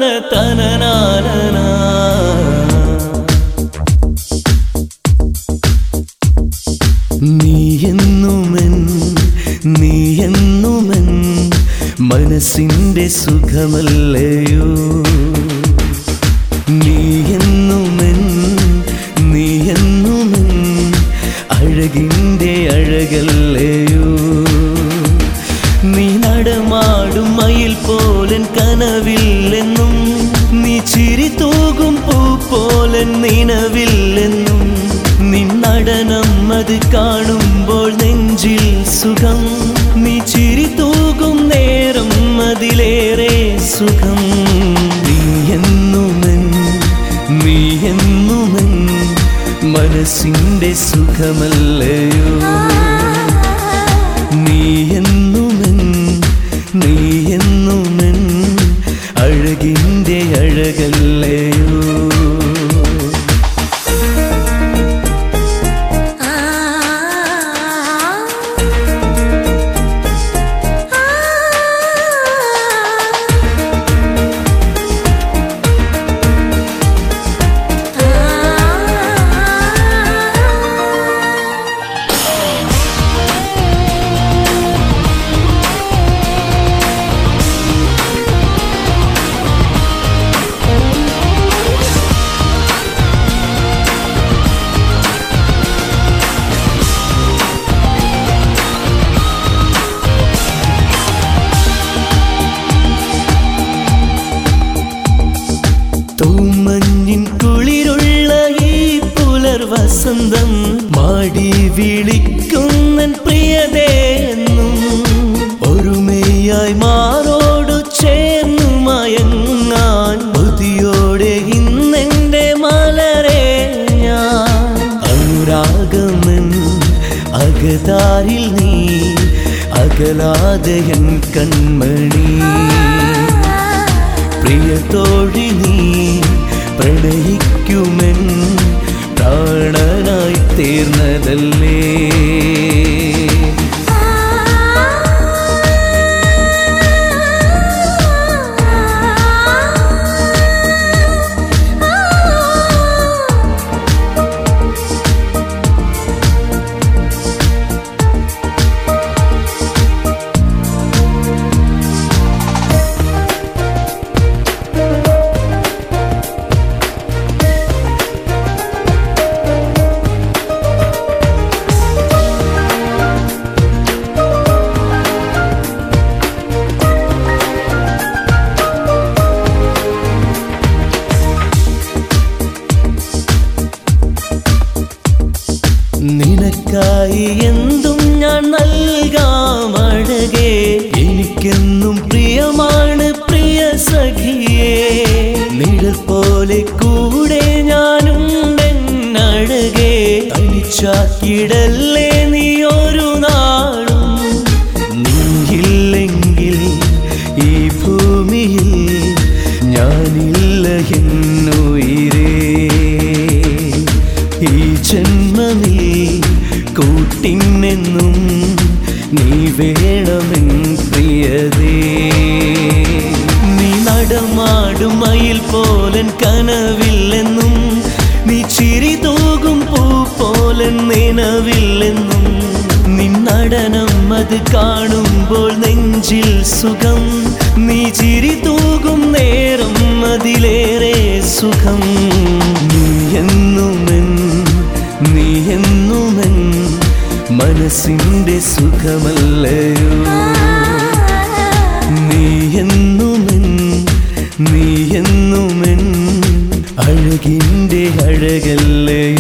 തനനാന തനനാന നീ എന്നുമെൻ നീ എന്നുമെൻ മനസ്സിൻ്റെ സുഖമല്ലയോ നീ എന്നുമെൻ നീ എന്നുമെൻ അഴകിൻ്റെ അഴകല്ലയോ നീ നടമാടും മയിൽ പോലൻ കനവില്ലെന്നും നീ ചിരി തൂകും പൂ പോലൻ നിനവില്ലെന്നും നിൻ നടനം അത് കാണുമ്പോൾ നെഞ്ചിൽ സുഖം നീ ചിരി തൂകും നേരം അതിലേറെ സുഖം നീ എന്നുമെൻ നീ എന്നുമെൻ മനസ്സിൻ്റെ സുഖമല്ലയോ നീ എന്നുമെൻ നീ എന്നുമെൻ അഴകിൻ്റെ അഴകല്ലയോ തൂമഞ്ഞിൻ കുളിരുള്ള ഈ പുലർ വസന്തം മാടി വിളിക്കുന്നൻ പ്രിയതേന്നും ഒരുമയായി മാറോടു ചേർന്നു മയങ്ങാൻ ബുദ്ധിയോടെ ഇന്നെന്റെ മലരെ ഞാൻ അനുരാഗമൻ അകതാരിൽ നീ അകലാതയൻ കൺമണി പ്രിയത്തോഴി നീ പ്രണയിക്കുമെൻ പ്രാണനായി തീർന്നതല്ലേ നിനക്കായി എന്തും ഞാൻ നൽകാം അഴകേ എനിക്കെന്നും പ്രിയമാണ് പ്രിയ സഖിയേ നിഴൽ പോലെ കൂടെ ഞാനുണ്ടെന്നഴകേ തനിച്ചാക്കിടല്ലേ നീ ഒരു നാളും നീയില്ലെങ്കിൽ ഈ ഭൂമിയിൽ ഞാനില്ല എന്നുയിരേ ഈ ജന്മമേ കൂട്ടിനെന്നും നീ വേണമെൻ പ്രിയതേ നീ നടമാടും മയിൽ പോലൻ കനവില്ലെന്നും നീ ചിരി തൂകും പൂ പോലൻ നിനവില്ലെന്നും നിൻ നടനം അത് കാണുമ്പോൾ നെഞ്ചിൽ സുഖം നീ ചിരി തൂകും നേരം അതിലേറെ സുഖം നീ എന്നുമെൻ നീ എന്നുമെൻ മനസ്സിൻ്റെ സുഖമല്ലയോ നീ എന്നുമെൻ നീ എന്നുമെൻ അഴകിൻ്റെ അഴകല്ലയോ